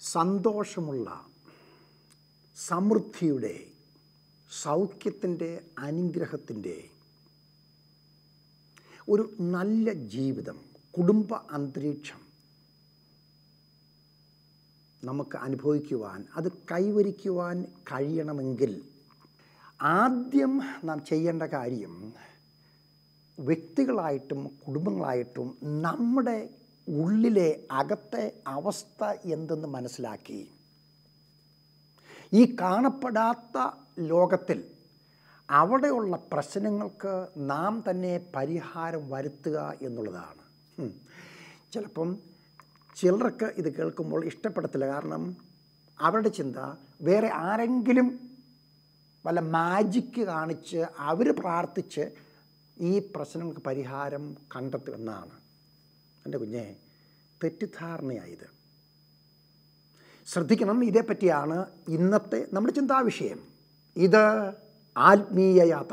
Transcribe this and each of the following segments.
സന്തോഷമുള്ള സമൃദ്ധിയുടെ സൗഖ്യത്തിൻ്റെ അനുഗ്രഹത്തിൻ്റെ ഒരു നല്ല ജീവിതം കുടുംബ അന്തരീക്ഷം നമുക്ക് അനുഭവിക്കുവാൻ അത് കൈവരിക്കുവാൻ കഴിയണമെങ്കിൽ ആദ്യം നാം ചെയ്യേണ്ട കാര്യം വ്യക്തികളായിട്ടും കുടുംബങ്ങളായിട്ടും നമ്മുടെ ഉള്ളിലെ അകത്തെ അവസ്ഥ എന്തെന്ന് മനസ്സിലാക്കി ഈ കാണപ്പെടാത്ത ലോകത്തിൽ അവിടെയുള്ള പ്രശ്നങ്ങൾക്ക് നാം തന്നെ പരിഹാരം വരുത്തുക എന്നുള്ളതാണ് ഉം. ചിലപ്പം ചിലർക്ക് ഇത് കേൾക്കുമ്പോൾ ഇഷ്ടപ്പെടത്തില്ല കാരണം അവരുടെ ചിന്ത വേറെ ആരെങ്കിലും വല്ല മാജിക്ക് കാണിച്ച് അവർ പ്രാർത്ഥിച്ച് ഈ പ്രശ്നങ്ങൾക്ക് പരിഹാരം കണ്ടെത്തുമെന്നാണ് എൻ്റെ കുഞ്ഞെ തെറ്റിദ്ധാരണയായത് ശ്രദ്ധിക്കണം ഇതേപ്പറ്റിയാണ് ഇന്നത്തെ നമ്മുടെ ചിന്താവിഷയം ഇത് ആത്മീയ യാത്ര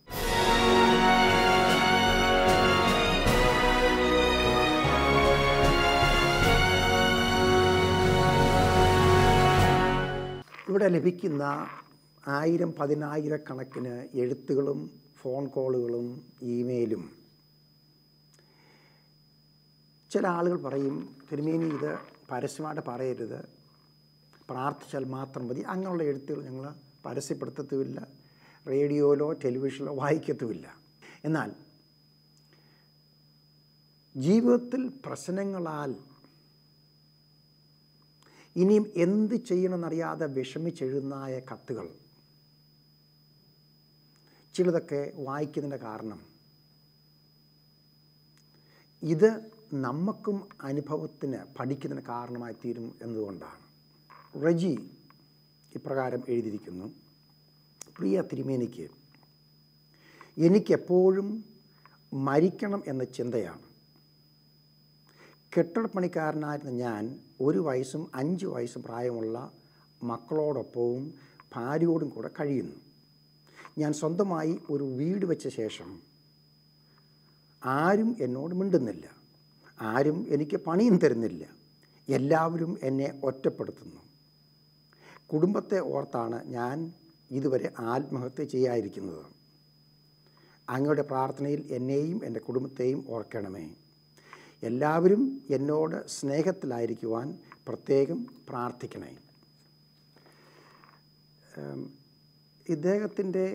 ഇവിടെ ലഭിക്കുന്ന ആയിരം പതിനായിരക്കണക്കിന് എഴുത്തുകളും ഫോൺ കോളുകളും ഇമെയിലും ചില ആളുകൾ പറയും തിരുമേനി ഇത് പരസ്യമായിട്ട് പറയരുത് പ്രാർത്ഥിച്ചാൽ മാത്രം മതി അങ്ങനെയുള്ള എഴുത്തുകൾ ഞങ്ങൾ പരസ്യപ്പെടുത്തത്തുമില്ല റേഡിയോയിലോ ടെലിവിഷനിലോ വായിക്കത്തുമില്ല എന്നാൽ ജീവിതത്തിൽ പ്രശ്നങ്ങളാൽ ഇനിയും എന്ത് ചെയ്യണമെന്നറിയാതെ വിഷമിച്ചെഴുതുന്നായ കത്തുകൾ ചിലതൊക്കെ വായിക്കുന്നതിൻ്റെ കാരണം ഇത് നമുക്കും അനുഭവത്തിന് പഠിക്കുന്നതിന് കാരണമായി തീരും എന്നതുകൊണ്ടാണ് റജി ഇപ്രകാരം എഴുതിയിരിക്കുന്നു പ്രിയ തിരുമേനിക്ക് എനിക്കെപ്പോഴും മരിക്കണം എന്ന ചിന്തയാണ് കെട്ടിടപ്പണിക്കാരനായിരുന്ന ഞാൻ ഒരു വയസ്സും അഞ്ച് വയസ്സും പ്രായമുള്ള മക്കളോടൊപ്പവും ഭാര്യയോടും കൂടെ കഴിയുന്നു ഞാൻ സ്വന്തമായി ഒരു വീട് വെച്ച ശേഷം ആരും എന്നോട് മിണ്ടുന്നില്ല ആരും എനിക്ക് പണിയും തരുന്നില്ല എല്ലാവരും എന്നെ ഒറ്റപ്പെടുത്തുന്നു കുടുംബത്തെ ഓർത്താണ് ഞാൻ ഇതുവരെ ആത്മഹത്യ ചെയ്യാതിരിക്കുന്നത് അങ്ങയുടെ പ്രാർത്ഥനയിൽ എന്നെയും എൻ്റെ കുടുംബത്തെയും ഓർക്കണമേ എല്ലാവരും എന്നോട് സ്നേഹത്തിലായിരിക്കുവാൻ പ്രത്യേകം പ്രാർത്ഥിക്കണേ ഉം, ഇദ്ദേഹത്തിൻ്റെ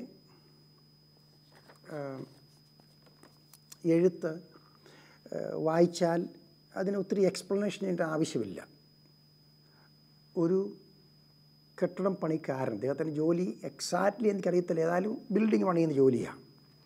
ഉം, എഴുത്ത് ഏഹ്, വായിച്ചാൽ അതിന് ഒത്തിരി എക്സ്പ്ലനേഷൻ ചെയ്യേണ്ട ആവശ്യമില്ല ഒരു കെട്ടിടം പണിക്കാരൻ അദ്ദേഹത്തിൻ്റെ ജോലി എക്സാക്ട്ലി എനിക്കറിയത്തില്ല ഏതായാലും ബിൽഡിംഗ് പണിയുന്ന ജോലിയാണ്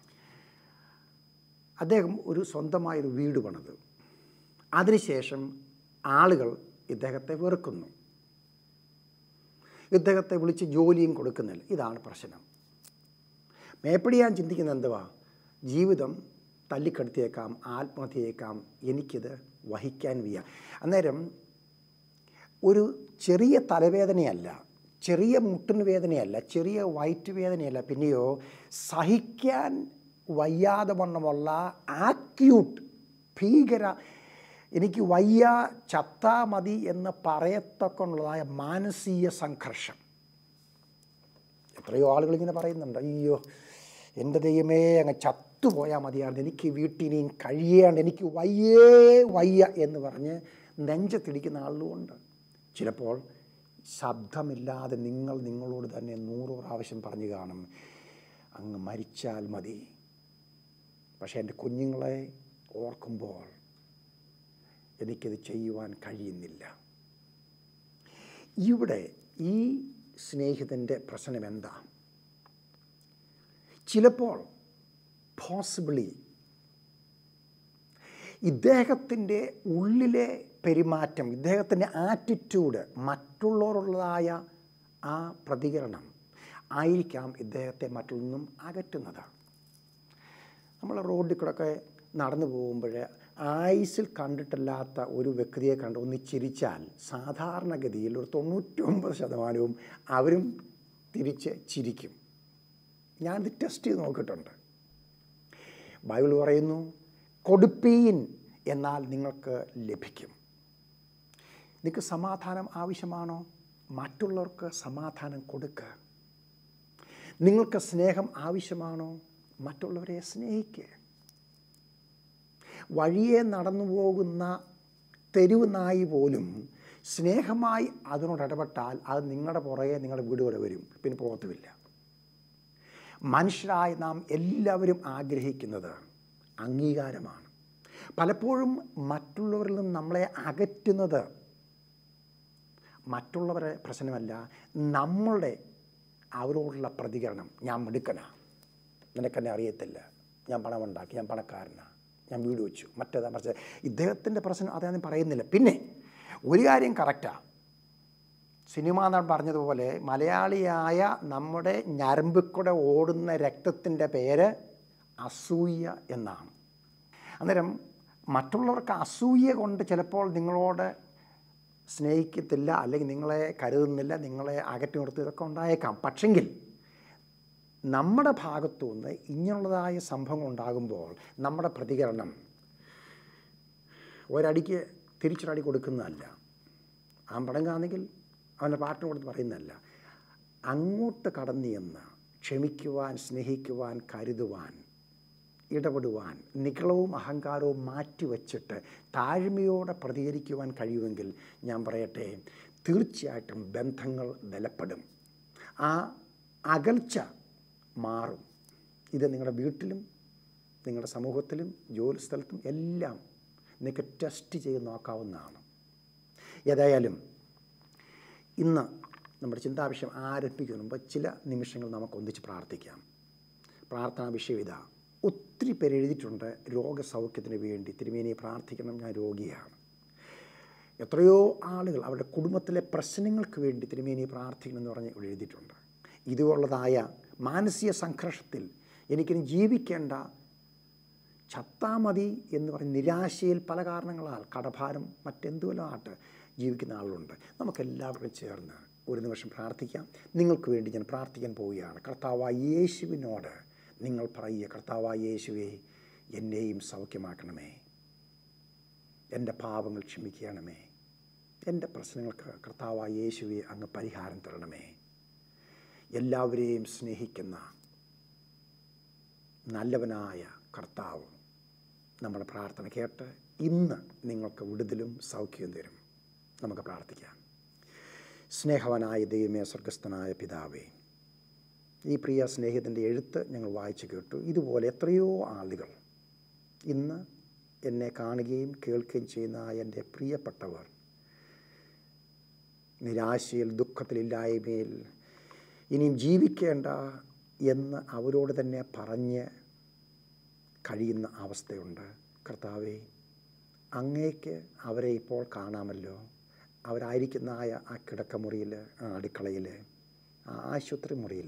അദ്ദേഹം ഒരു സ്വന്തമായൊരു വീട് പണിത് അതിനുശേഷം ആളുകൾ ഇദ്ദേഹത്തെ വെറുക്കുന്നു ഇദ്ദേഹത്തെ വിളിച്ച് ജോലിയും കൊടുക്കുന്നില്ല ഇതാണ് പ്രശ്നം മേപ്പടി ഞാൻ ചിന്തിക്കുന്നത് എന്തുവാ ജീവിതം തല്ലിക്കെടുത്തിയേക്കാം ആത്മഹത്യയേക്കാം എനിക്കിത് വഹിക്കാൻ വയ്യ അന്നേരം ഒരു ചെറിയ തലവേദനയല്ല ചെറിയ മുട്ടിന് വേദനയല്ല ചെറിയ വയറ്റ് വേദനയല്ല പിന്നെയോ സഹിക്കാൻ വയ്യാതെ വണ്ണമുള്ള ആക്യൂട്ട് ഭീകര എനിക്ക് വയ്യ ചത്താ മതി എന്ന് പറയത്തക്കുള്ളതായ മാനസിക സംഘർഷം എത്രയോ ആളുകൾ ഇങ്ങനെ പറയുന്നുണ്ട് അയ്യോ എൻ്റെ ദൈവമേ അങ്ങ് ചത്തുപോയാൽ മതിയായിരുന്നു എനിക്ക് വീട്ടിൽ ഇനിയും കഴിയേണ്ട എനിക്ക് വയ്യേ വയ്യ എന്ന് പറഞ്ഞ് നെഞ്ചത്തിടിക്കുന്ന ആളുകളുണ്ട് ചിലപ്പോൾ ശബ്ദമില്ലാതെ നിങ്ങൾ നിങ്ങളോട് തന്നെ നൂറ് പ്രാവശ്യം പറഞ്ഞു കാണും അങ്ങ് മരിച്ചാൽ മതി പക്ഷേ എൻ്റെ കുഞ്ഞുങ്ങളെ ഓർക്കുമ്പോൾ എനിക്കത് ചെയ്യുവാൻ കഴിയുന്നില്ല ഇവിടെ ഈ സ്നേഹിതൻ്റെ പ്രശ്നം എന്താ ചിലപ്പോൾ പോസിബിളി ഇദ്ദേഹത്തിൻ്റെ ഉള്ളിലെ പെരുമാറ്റം ഇദ്ദേഹത്തിൻ്റെ ആറ്റിറ്റ്യൂഡ് മറ്റുള്ളവരുള്ളതായ ആ പ്രതികരണം ആയിരിക്കാം ഇദ്ദേഹത്തെ മറ്റുള്ള നിന്നും അകറ്റുന്നത് നമ്മൾ റോഡിൽ കൂടെയൊക്കെ നടന്നു പോകുമ്പോൾ ആയുസിൽ കണ്ടിട്ടില്ലാത്ത ഒരു വ്യക്തിയെ കണ്ട് ഒന്ന് ചിരിച്ചാൽ സാധാരണഗതിയിൽ ഒരു തൊണ്ണൂറ്റി ഒമ്പത് ശതമാനവും അവരും തിരിച്ച് ചിരിക്കും ഞാനിത് ടെസ്റ്റ് ചെയ്ത് നോക്കിയിട്ടുണ്ട് ബൈബിൾ പറയുന്നു കൊടുപ്പീൻ എന്നാൽ നിങ്ങൾക്ക് ലഭിക്കും നിങ്ങൾക്ക് സമാധാനം ആവശ്യമാണോ മറ്റുള്ളവർക്ക് സമാധാനം കൊടുക്കുക നിങ്ങൾക്ക് സ്നേഹം ആവശ്യമാണോ മറ്റുള്ളവരെ സ്നേഹിക്കുക വഴിയെ നടന്നു പോകുന്ന തെരുവ് നായി പോലും സ്നേഹമായി അതിനോട് ഇടപെട്ടാൽ അത് നിങ്ങളുടെ പുറകെ നിങ്ങളുടെ വീട് വരെ വരും പിന്നെ പോകത്തുമില്ല മനുഷ്യരായി നാം എല്ലാവരും ആഗ്രഹിക്കുന്നത് അംഗീകാരമാണ് പലപ്പോഴും മറ്റുള്ളവരിൽ നിന്ന് നമ്മളെ അകറ്റുന്നത് മറ്റുള്ളവരെ പ്രശ്നമല്ല നമ്മളുടെ അവരോടുള്ള പ്രതികരണം ഞാൻ മിടുക്കനാ നിനക്കെന്നെ അറിയത്തില്ല ഞാൻ പണമുണ്ടാക്കി ഞാൻ പണക്കാരനാണ് ഞാൻ വീട് വെച്ചു മറ്റേതാ മറിച്ച് ഇദ്ദേഹത്തിൻ്റെ പ്രശ്നം അതൊന്നും പറയുന്നില്ല പിന്നെ ഒരു കാര്യം കറക്റ്റാണ് സിനിമ നടൻ പറഞ്ഞതുപോലെ മലയാളിയായ നമ്മുടെ ഞരമ്പിക്കൂടെ ഓടുന്ന രക്തത്തിൻ്റെ പേര് അസൂയ എന്നാണ് അന്നേരം മറ്റുള്ളവർക്ക് അസൂയ കൊണ്ട് ചിലപ്പോൾ നിങ്ങളോട് സ്നേഹിക്കത്തില്ല അല്ലെങ്കിൽ നിങ്ങളെ കരുതുന്നില്ല നിങ്ങളെ അകറ്റി നിർത്തി ഇതൊക്കെ ഉണ്ടായേക്കാം പക്ഷെങ്കിൽ നമ്മുടെ ഭാഗത്തു നിന്ന് ഇങ്ങനെയുള്ളതായ സംഭവങ്ങൾ ഉണ്ടാകുമ്പോൾ നമ്മുടെ പ്രതികരണം ഒരടിക്ക് തിരിച്ചൊരടി കൊടുക്കുന്നതല്ല ആ പടങ്ങാണെങ്കിൽ അവൻ്റെ പാട്ടിന് കൊടുത്ത് പറയുന്നതല്ല അങ്ങോട്ട് കടന്നു എന്ന് ക്ഷമിക്കുവാൻ സ്നേഹിക്കുവാൻ കരുതുവാൻ ഇടപെടുവാൻ നികളവും അഹങ്കാരവും മാറ്റിവെച്ചിട്ട് താഴ്മയോടെ പ്രതികരിക്കുവാൻ കഴിയുമെങ്കിൽ ഞാൻ പറയട്ടെ തീർച്ചയായിട്ടും ബന്ധങ്ങൾ ബലപ്പെടും ആ അകൽച്ച മാറും ഇത് നിങ്ങളുടെ വീട്ടിലും നിങ്ങളുടെ സമൂഹത്തിലും ജോലി സ്ഥലത്തും എല്ലാം നിങ്ങൾക്ക് ടെസ്റ്റ് ചെയ്ത് നോക്കാവുന്നതാണ് ഏതായാലും ഇന്ന് നമ്മുടെ ചിന്താവിഷയം ആരംഭിക്കുന്ന മുമ്പ് ചില നിമിഷങ്ങൾ നമുക്ക് ഒന്നിച്ച് പ്രാർത്ഥിക്കാം പ്രാർത്ഥനാ വിഷയം ഇതാ ഒത്തിരി പേര് എഴുതിയിട്ടുണ്ട് രോഗസൗഖ്യത്തിന് വേണ്ടി തിരുമേനിയെ പ്രാർത്ഥിക്കണം ഞാൻ രോഗിയാണ് എത്രയോ ആളുകൾ അവരുടെ കുടുംബത്തിലെ പ്രശ്നങ്ങൾക്ക് വേണ്ടി തിരുമേനിയെ പ്രാർത്ഥിക്കണം എന്ന് പറഞ്ഞ് ഇവിടെ എഴുതിയിട്ടുണ്ട് ഇതുപോലുള്ളതായ മാനസിക സംഘർഷത്തിൽ എനിക്കിനി ജീവിക്കേണ്ട ചത്താ മതി എന്ന് പറഞ്ഞ് നിരാശയിൽ പല കാരണങ്ങളാൽ കടഭാരം മറ്റെന്തുവല്ലോ ആട്ട് ജീവിക്കുന്ന ആളുകളുണ്ട് നമുക്കെല്ലാവരും ചേർന്ന് ഒരു നിമിഷം പ്രാർത്ഥിക്കാം നിങ്ങൾക്ക് വേണ്ടി ഞാൻ പ്രാർത്ഥിക്കാൻ പോവുകയാണ് കർത്താവായ യേശുവിനോട് നിങ്ങൾ പറയുക കർത്താവായ യേശുവേ എന്നെയും സൗഖ്യമാക്കണമേ എൻ്റെ പാപങ്ങൾ ക്ഷമിക്കണമേ എൻ്റെ പ്രശ്നങ്ങൾക്ക് കർത്താവായ യേശുവെ അങ്ങ് പരിഹാരം തരണമേ എല്ലാവരെയും സ്നേഹിക്കുന്ന നല്ലവനായ കർത്താവ് നമ്മുടെ പ്രാർത്ഥന കേട്ട് ഇന്ന് നിങ്ങൾക്ക് വിടുതലും സൗഖ്യവും തരും നമുക്ക് പ്രാർത്ഥിക്കാം സ്നേഹവനായ ദൈവമേ സ്വർഗസ്ഥനായ പിതാവേ ഈ പ്രിയ സ്നേഹിതൻ്റെ എഴുത്ത് ഞങ്ങൾ വായിച്ചു കേട്ടു ഇതുപോലെ എത്രയോ ആളുകൾ ഇന്ന് എന്നെ കാണുകയും കേൾക്കുകയും ചെയ്യുന്ന എൻ്റെ പ്രിയപ്പെട്ടവർ നിരാശയിൽ ദുഃഖത്തിലില്ലായ്മയിൽ ഇനിയും ജീവിക്കേണ്ട എന്ന് അവരോട് തന്നെ പറഞ്ഞ് കഴിയുന്ന അവസ്ഥയുണ്ട് കർത്താവെ അങ്ങേക്ക് അവരെ ഇപ്പോൾ കാണാമല്ലോ അവരായിരിക്കുന്ന ആയ ആ കിടക്കമുറിയിൽ ആ അടുക്കളയിൽ ആ ആശുപത്രി മുറിയിൽ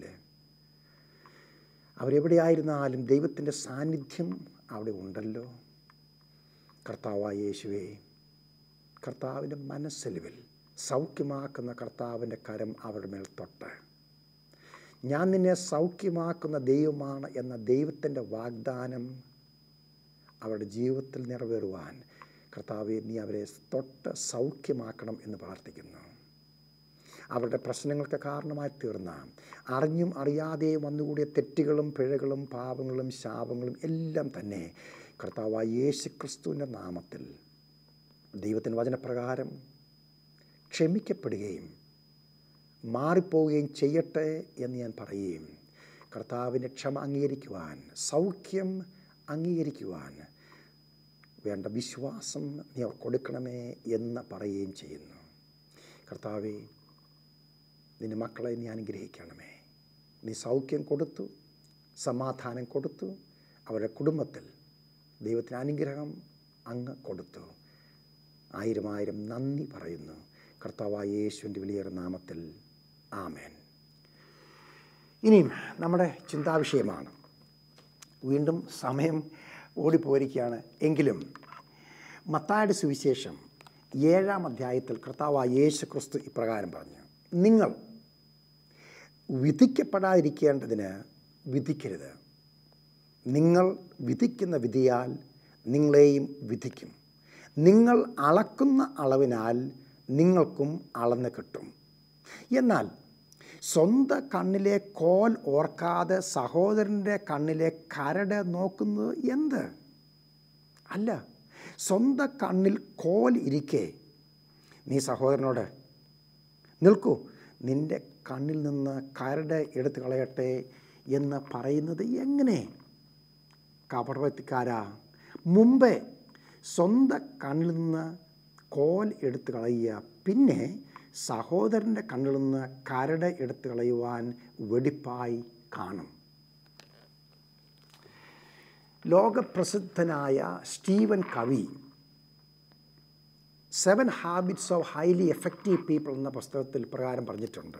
അവരെവിടെയായിരുന്നാലും ദൈവത്തിൻ്റെ സാന്നിധ്യം അവിടെ ഉണ്ടല്ലോ കർത്താവായ യേശുവേ കർത്താവിൻ്റെ മനസ്സലിവിൽ സൗഖ്യമാക്കുന്ന കർത്താവിൻ്റെ കരം അവരുടെ മേൽ തൊട്ട് ഞാൻ നിന്നെ സൗഖ്യമാക്കുന്ന ദൈവമാണ് എന്ന ദൈവത്തിൻ്റെ വാഗ്ദാനം അവരുടെ ജീവിതത്തിൽ നിറവേറുവാൻ കർത്താവെ നീ അവരെ തൊട്ട് സൗഖ്യമാക്കണം എന്ന് പ്രാർത്ഥിക്കുന്നു അവരുടെ പ്രശ്നങ്ങൾക്ക് കാരണമായി തീർന്ന അറിഞ്ഞും അറിയാതെയും വന്നുകൂടിയ തെറ്റുകളും പിഴകളും പാപങ്ങളും ശാപങ്ങളും എല്ലാം തന്നെ കർത്താവായ യേശു ക്രിസ്തുവിൻ്റെ നാമത്തിൽ ദൈവത്തിൻ്റെ വചനപ്രകാരം ക്ഷമിക്കപ്പെടുകയും മാറിപ്പോവുകയും ചെയ്യട്ടെ എന്ന് ഞാൻ പറയുകയും കർത്താവിൻ്റെ ക്ഷമ അംഗീകരിക്കുവാൻ സൗഖ്യം അംഗീകരിക്കുവാൻ വേണ്ട വിശ്വാസം നീ അവർ കൊടുക്കണമേ എന്ന് പറയുകയും ചെയ്യുന്നു കർത്താവെ നിന്റെ മക്കളെ നീ അനുഗ്രഹിക്കണമേ നീ സൗഖ്യം കൊടുത്തു സമാധാനം കൊടുത്തു അവരുടെ കുടുംബത്തിൽ ദൈവത്തിന് അനുഗ്രഹം അങ്ങ് കൊടുത്തു ആയിരം ആയിരം നന്ദി പറയുന്നു കർത്താവായ യേശുവിൻ്റെ വലിയ നാമത്തിൽ ആമേൻ ഇനിയും നമ്മുടെ ചിന്താവിഷയമാണ് വീണ്ടും സമയം ഓടിപ്പോയിരിക്കുകയാണ് എങ്കിലും മത്തായുടെ സുവിശേഷം ഏഴാം അധ്യായത്തിൽ കർത്താവായ യേശു ക്രിസ്തു ഇപ്രകാരം പറഞ്ഞു നിങ്ങൾ വിധിക്കപ്പെടാതിരിക്കേണ്ടതിന് വിധിക്കരുത് നിങ്ങൾ വിധിക്കുന്ന വിധിയാൽ നിങ്ങളെയും വിധിക്കും നിങ്ങൾ അളക്കുന്ന അളവിനാൽ നിങ്ങൾക്കും അളന്ന് കിട്ടും എന്നാൽ സ്വന്തം കണ്ണിലെ കോൽ ഓർക്കാതെ സഹോദരൻ്റെ കണ്ണിലെ കരട് നോക്കുന്നത് എന്ത് അല്ല സ്വന്തം കണ്ണിൽ കോൽ ഇരിക്കെ നീ സഹോദരനോട് നിൽക്കൂ നിൻ്റെ കണ്ണിൽ നിന്ന് കരട് എടുത്തു കളയട്ടെ എന്ന് പറയുന്നത് എങ്ങനെ കപടവത്തിക്കാരാ മുമ്പേ സ്വന്തം കണ്ണിൽ നിന്ന് കോൽ എടുത്തു കളയുക പിന്നെ സഹോദരൻ്റെ കണ്ണിൽ നിന്ന് കരട് എടുത്തു കളയുവാൻ വെടിപ്പായി കാണും ലോകപ്രസിദ്ധനായ Steven Covey seven habits of highly effective people എന്ന പുസ്തകത്തിൽ പ്രകാരം പറഞ്ഞിട്ടുണ്ട്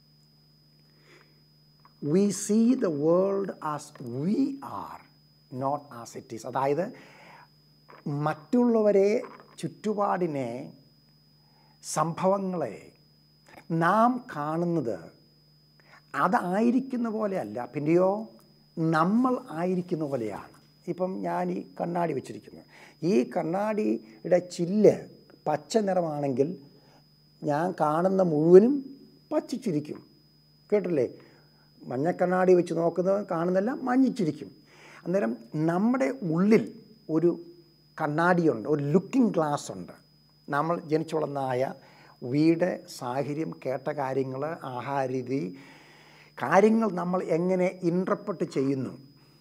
we see the world as we are not as it is അതായത് മറ്റുള്ളവരെ ചുറ്റുപാടിനെ സംഭവങ്ങളെ നാം കാണുന്നത് അതായിരിക്കുന്ന പോലെയല്ല പിന്നെയോ നമ്മൾ ആയിരിക്കുന്ന പോലെയാണ് ഇപ്പം ഞാൻ ഈ കണ്ണാടി വെച്ചിരിക്കുന്നു ഈ കണ്ണാടിയുടെ ചില്ല് പച്ച നിറമാണെങ്കിൽ ഞാൻ കാണുന്ന മുഴുവനും പച്ചിച്ചിരിക്കും കേട്ടില്ലേ മഞ്ഞക്കണ്ണാടി വെച്ച് നോക്കുന്നവൻ കാണുന്നെല്ലാം മഞ്ഞിച്ചിരിക്കും അന്നേരം നമ്മുടെ ഉള്ളിൽ ഒരു കണ്ണാടിയുണ്ട് ഒരു ലുക്കിംഗ് ഗ്ലാസ് ഉണ്ട് നമ്മൾ ജനിച്ചു വളർന്നായ വീട് സാഹചര്യം കേട്ട കാര്യങ്ങൾ ആഹാരരീതി കാര്യങ്ങൾ നമ്മൾ എങ്ങനെ ഇൻട്രപ്രട്ട് ചെയ്യുന്നു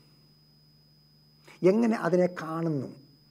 എങ്ങനെ അതിനെ കാണുന്നു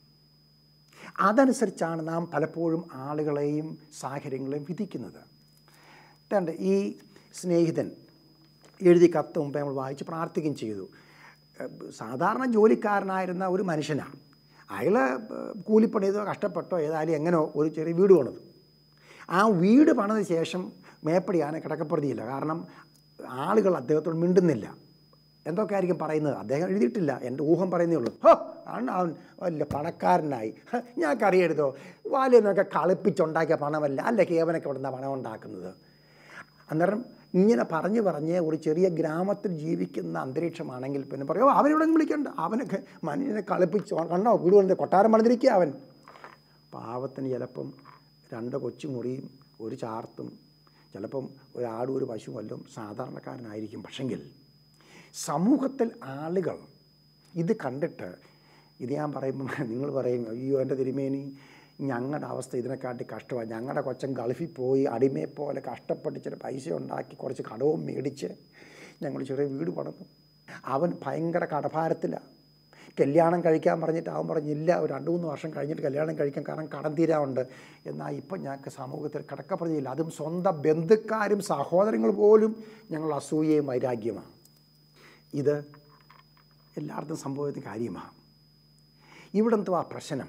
അതനുസരിച്ചാണ് നാം പലപ്പോഴും ആളുകളെയും സാഹചര്യങ്ങളെയും വിധിക്കുന്നത് തണ്ട് ഈ സ്നേഹിതൻ എഴുതി കത്ത് മുമ്പ് നമ്മൾ വായിച്ച് പ്രാർത്ഥിക്കുകയും ചെയ്തു സാധാരണ ജോലിക്കാരനായിരുന്ന ഒരു മനുഷ്യനാണ് അയാൾ കൂലിപ്പണി ചെയ്തോ കഷ്ടപ്പെട്ടോ ഏതായാലും എങ്ങനെയോ ഒരു ചെറിയ വീട് പണിത് ആ വീട് പണിത ശേഷം മേപ്പടിയാണ് കിടക്കപ്പെടുത്തിയില്ല കാരണം ആളുകൾ അദ്ദേഹത്തോട് മിണ്ടുന്നില്ല എന്തൊക്കെ ആയിരിക്കും പറയുന്നത് അദ്ദേഹം എഴുതിയിട്ടില്ല എൻ്റെ ഊഹം പറയുന്നേ ഉള്ളൂ ഹോ ആണ് അവൻ വലിയ പണക്കാരനായി ഞങ്ങൾക്കറിയരുതോ വാലിയൊന്നൊക്കെ കളിപ്പിച്ചുണ്ടാക്കിയ പണമല്ല അല്ല കേവനൊക്കെ ഇവിടെ നിന്നാണ് പണം ഉണ്ടാക്കുന്നത് അന്നേരം ഇങ്ങനെ പറഞ്ഞ് പറഞ്ഞ് ഒരു ചെറിയ ഗ്രാമത്തിൽ ജീവിക്കുന്ന അന്തരീക്ഷമാണെങ്കിൽ പിന്നെ പറയോ അവനിവിടെ വിളിക്കണ്ട അവനൊക്കെ മനുഷ്യനെ കളിപ്പിച്ച് കണ്ടോ വീട് കൊണ്ട് കൊട്ടാരം പണിതിരിക്കുക അവൻ പാവത്തിന് ചിലപ്പം രണ്ട് കൊച്ചുമുറിയും ഒരു ചാർത്തും ചിലപ്പം ഒരാടും ഒരു പശു വല്ലതും സാധാരണക്കാരനായിരിക്കും പക്ഷെങ്കിൽ സമൂഹത്തിൽ ആളുകൾ ഇത് കണ്ടിട്ട് ഇത് ഞാൻ പറയുമ്പോൾ നിങ്ങൾ പറയും അയ്യോ എൻ്റെ തിരുമേനി ഞങ്ങളുടെ അവസ്ഥ ഇതിനെക്കാട്ടി കഷ്ടമാണ് ഞങ്ങളുടെ കൊച്ചൻ ഗൾഫിൽ പോയി അടിമയെ പോലെ കഷ്ടപ്പെട്ട് ചില പൈസ ഉണ്ടാക്കി കുറച്ച് കടവും മേടിച്ച് ഞങ്ങൾ ചെറിയ വീട് പണിതു അവൻ ഭയങ്കര കടഭാരത്തിലാണ് കല്യാണം കഴിക്കാൻ പറഞ്ഞിട്ട് അവൻ പറഞ്ഞില്ല ഒരു രണ്ട് മൂന്ന് വർഷം കഴിഞ്ഞിട്ട് കല്യാണം കഴിക്കാൻ കാരണം കടം തീരാറുണ്ട് എന്നാൽ ഇപ്പം ഞങ്ങൾക്ക് സമൂഹത്തിൽ കിടക്കപ്പെടുകയില്ല അതും സ്വന്തം ബന്ധുക്കാരും സഹോദരങ്ങൾ പോലും ഞങ്ങൾ അസൂയയും വൈരാഗ്യമാണ് ഇത് എല്ലായിടത്തും സംഭവിക്കുന്ന കാര്യമാണ് ഇവിടെ എന്തുവാ പ്രശ്നം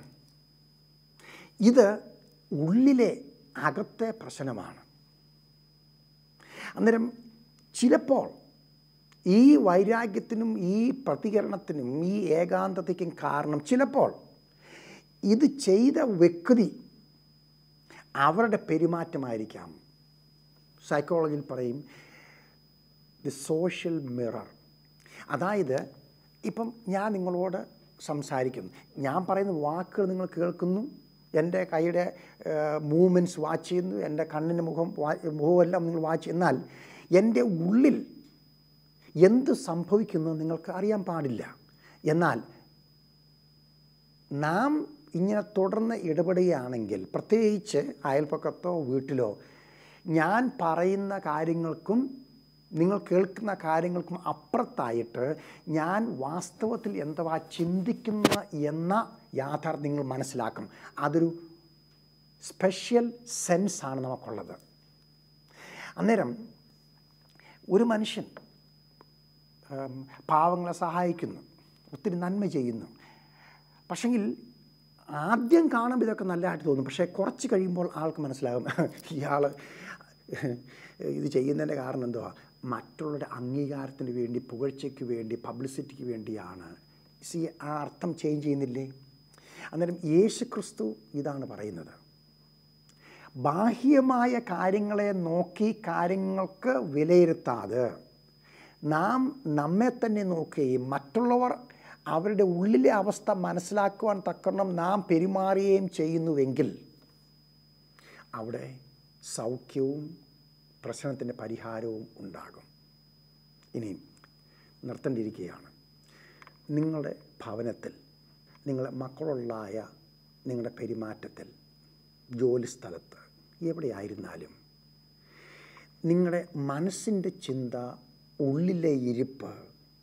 ഇത് ഉള്ളിലെ അകത്തെ പ്രശ്നമാണ് അന്നേരം ചിലപ്പോൾ ഈ വൈരാഗ്യത്തിനും ഈ പ്രതികരണത്തിനും ഈ ഏകാന്തതയ്ക്കും കാരണം ചിലപ്പോൾ ഇത് ചെയ്ത വ്യക്തി അവരുടെ പെരുമാറ്റമായിരിക്കാം സൈക്കോളജിയിൽ പറയും ദി സോഷ്യൽ മിറർ അതായത് ഇപ്പം ഞാൻ നിങ്ങളോട് സംസാരിക്കുന്നു ഞാൻ പറയുന്ന വാക്കുകൾ നിങ്ങൾ കേൾക്കുന്നു എൻ്റെ കൈയുടെ മൂവ്മെൻറ്റ്സ് വാച്ച് ചെയ്യുന്നു എൻ്റെ കണ്ണിൻ്റെ മുഖം വാ മുഖമെല്ലാം നിങ്ങൾ വാച്ച് എന്നാൽ എൻ്റെ ഉള്ളിൽ എന്ത് സംഭവിക്കുന്നു നിങ്ങൾക്ക് അറിയാൻ പാടില്ല എന്നാൽ നാം ഇങ്ങനെ തുടർന്ന് ഇടപെടുകയാണെങ്കിൽ പ്രത്യേകിച്ച് അയൽപ്പക്കത്തോ വീട്ടിലോ ഞാൻ പറയുന്ന കാര്യങ്ങൾക്കും നിങ്ങൾ കേൾക്കുന്ന കാര്യങ്ങൾക്കും അപ്പുറത്തായിട്ട് ഞാൻ വാസ്തവത്തിൽ എന്തുവാ ചിന്തിക്കുന്ന എന്ന യാഥാർത്ഥ്യം നിങ്ങൾ മനസ്സിലാക്കും അതൊരു സ്പെഷ്യൽ സെൻസാണ് നമുക്കുള്ളത് അന്നേരം ഒരു മനുഷ്യൻ പാവങ്ങളെ സഹായിക്കുന്നു ഒത്തിരി നന്മ ചെയ്യുന്നു പക്ഷെങ്കിൽ ആദ്യം കാണുമ്പോൾ ഇതൊക്കെ നല്ലതായിട്ട് തോന്നും പക്ഷേ കുറച്ച് കഴിയുമ്പോൾ ആൾക്ക് മനസ്സിലാകും ഇയാൾ ഇത് ചെയ്യുന്നതിൻ്റെ കാരണം എന്തുവാ മറ്റുള്ളവരുടെ അംഗീകാരത്തിന് വേണ്ടി പുകഴ്ചയ്ക്ക് വേണ്ടി പബ്ലിസിറ്റിക്ക് വേണ്ടിയാണ് സി ആ അർത്ഥം ചേഞ്ച് ചെയ്യുന്നില്ലേ അന്നേരം യേശു ക്രിസ്തു ഇതാണ് പറയുന്നത് ബാഹ്യമായ കാര്യങ്ങളെ നോക്കി കാര്യങ്ങൾക്ക് വിലയിരുത്താതെ നാം നമ്മെ തന്നെ നോക്കുകയും മറ്റുള്ളവർ അവരുടെ ഉള്ളിലെ അവസ്ഥ മനസ്സിലാക്കുവാൻ തക്കണം നാം പെരുമാറുകയും ചെയ്യുന്നുവെങ്കിൽ അവിടെ സൗഖ്യവും പ്രശ്നത്തിൻ്റെ പരിഹാരവും ഉണ്ടാകും ഇനി നിർത്തേണ്ടിയിരിക്കുകയാണ് നിങ്ങളുടെ ഭവനത്തിൽ നിങ്ങളുടെ മക്കളുള്ളായ നിങ്ങളുടെ പെരുമാറ്റത്തിൽ ജോലി സ്ഥലത്ത് എവിടെയായിരുന്നാലും നിങ്ങളുടെ മനസ്സിൻ്റെ ചിന്ത ഉള്ളിലെ ഇരിപ്പ്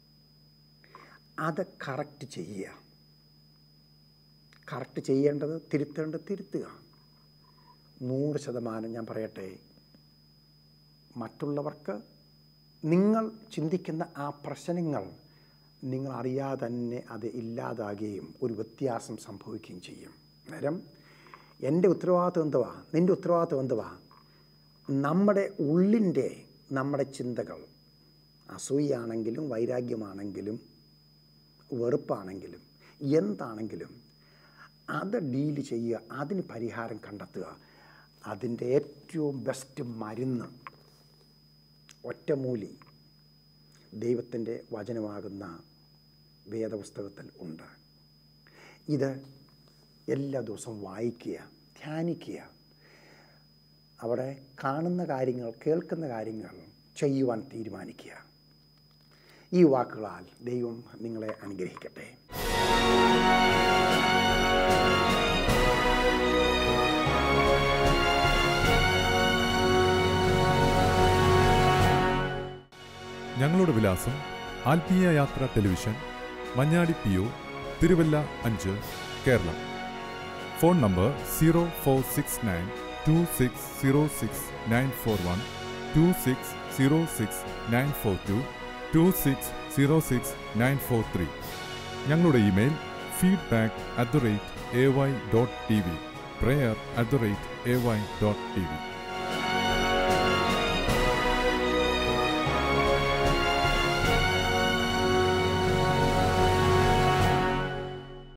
അത് കറക്റ്റ് ചെയ്യുക കറക്റ്റ് ചെയ്യേണ്ടത് തിരുത്തേണ്ടത് തിരുത്തുക നൂറ് ശതമാനം ഞാൻ പറയട്ടെ മറ്റുള്ളവർക്ക് നിങ്ങൾ ചിന്തിക്കുന്ന ആ പ്രശ്നങ്ങൾ നിങ്ങൾ അറിയാതെ തന്നെ അത് ഇല്ലാതാകുകയും ഒരു വ്യത്യാസം സംഭവിക്കുകയും ചെയ്യും അന്നേരം എൻ്റെ ഉത്തരവാദിത്വം എന്തുവാ നിൻ്റെ ഉത്തരവാദിത്വം എന്തുവാ നമ്മുടെ ഉള്ളിൻ്റെ നമ്മുടെ ചിന്തകൾ അസൂയാണെങ്കിലും വൈരാഗ്യമാണെങ്കിലും വെറുപ്പാണെങ്കിലും എന്താണെങ്കിലും അത് ഡീല് ചെയ്യുക അതിന് പരിഹാരം കണ്ടെത്തുക അതിൻ്റെ ഏറ്റവും ബെസ്റ്റ് മരുന്ന് ഒറ്റമൂലി ദൈവത്തിൻ്റെ വചനമാകുന്ന വേദപുസ്തകത്തിൽ ഉണ്ട് ഇത് എല്ലാ ദിവസവും വായിക്കുക ധ്യാനിക്കുക അവിടെ കാണുന്ന കാര്യങ്ങൾ കേൾക്കുന്ന കാര്യങ്ങൾ ചെയ്യുവാൻ തീരുമാനിക്കുക ഈ വാക്കുകളാൽ ദൈവം നിങ്ങളെ അനുഗ്രഹിക്കട്ടെ ഞങ്ങളുടെ വിലാസം Athmeeya Yathra television Manjadi P O Thiruvalla അഞ്ച് Keralam phone number zero four six nine two six zero six nine four one two six zero six nine four two two six zero six nine four three ഞങ്ങളുടെ email feedback at the rate A Y dot T V prayer at the rate A Y dot T V